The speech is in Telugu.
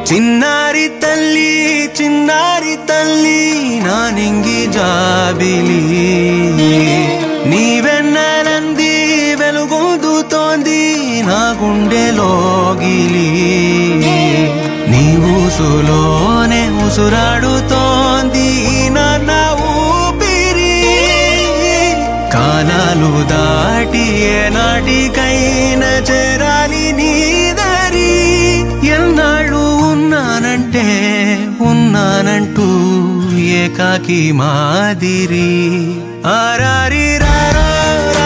చిన్నారి తల్లి చిన్నారి తల్లి నా నింగి జాబిలి నీవెన్నెలంది వెలుగొందుతోంది నా గుండెలోగిలి నీ ఊసులోనే ఉసురాడుతోంది నా ఊపిరి కాలాలు దాటి ఏనాటికైనా చేరాలి నీ దరి ఎన్నాళ్ళు ఉన్నానంటే ఉన్నానంటూ ఏకాకి మాదిరి ఆరారి రారో